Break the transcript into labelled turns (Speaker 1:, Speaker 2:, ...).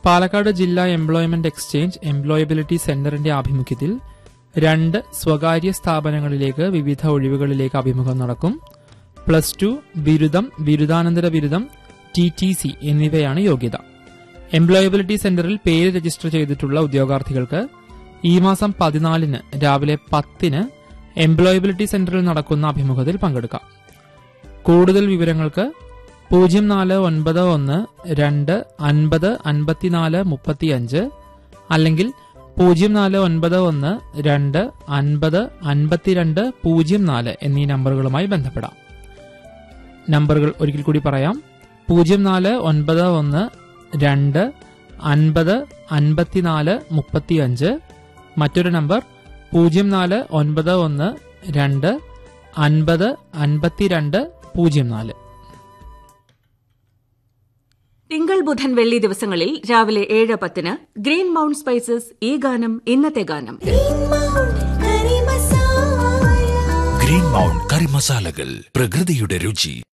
Speaker 1: പാലക്കാട് ജില്ലാ employment exchange employability സെന്ററിന്റെ ആഭിമുഖ്യത്തിൽ രണ്ട് സ്വകാര്യ സ്ഥാപനങ്ങളിലേക്ക് വിവിധ ഒഴിവുകളിലേക്ക് അഭിമുഖം നടക്കും പ്ലസ് ടു ബിരുദം ബിരുദാനന്തര ബിരുദം ടി ടി സി എന്നിവയാണ് യോഗ്യത എംപ്ലോയബിലിറ്റി സെന്ററിൽ പേര് രജിസ്റ്റർ ചെയ്തിട്ടുള്ള ഉദ്യോഗാർത്ഥികൾക്ക് ഈ മാസം പതിനാലിന് രാവിലെ പത്തിന് എംപ്ലോയബിലിറ്റി സെന്ററിൽ നടക്കുന്ന അഭിമുഖത്തിൽ പങ്കെടുക്കാം കൂടുതൽ വിവരങ്ങൾക്ക് പൂജ്യം നാല് ഒൻപത് ഒന്ന് രണ്ട് അൻപത് അൻപത്തിനാല് മുപ്പത്തിയഞ്ച് അല്ലെങ്കിൽ പൂജ്യം നാല് ഒൻപത് ഒന്ന് രണ്ട് അൻപത് അൻപത്തിരണ്ട് പൂജ്യം നാല് എന്നീ നമ്പറുകളുമായി ബന്ധപ്പെടാം നമ്പറുകൾ ഒരിക്കൽ കൂടി പറയാം പൂജ്യം നാല് ഒൻപത് ഒന്ന് രണ്ട് അൻപത് അൻപത്തിനാല് മുപ്പത്തിയഞ്ച് മറ്റൊരു നമ്പർ പൂജ്യം നാല് ഒൻപത് ഒന്ന് രണ്ട് അൻപത് അൻപത്തിരണ്ട് പൂജ്യം നാല്
Speaker 2: തിങ്കൾ ബുധൻ വെള്ളി ദിവസങ്ങളിൽ രാവിലെ ഏഴ് പത്തിന് ഗ്രീൻ മൗണ്ട് സ്പൈസസ് ഈ ഗാനം ഇന്നത്തെ ഗാനം
Speaker 3: ഗ്രീൻ മൗണ്ട് കറി മസാലകൾ പ്രകൃതിയുടെ രുചി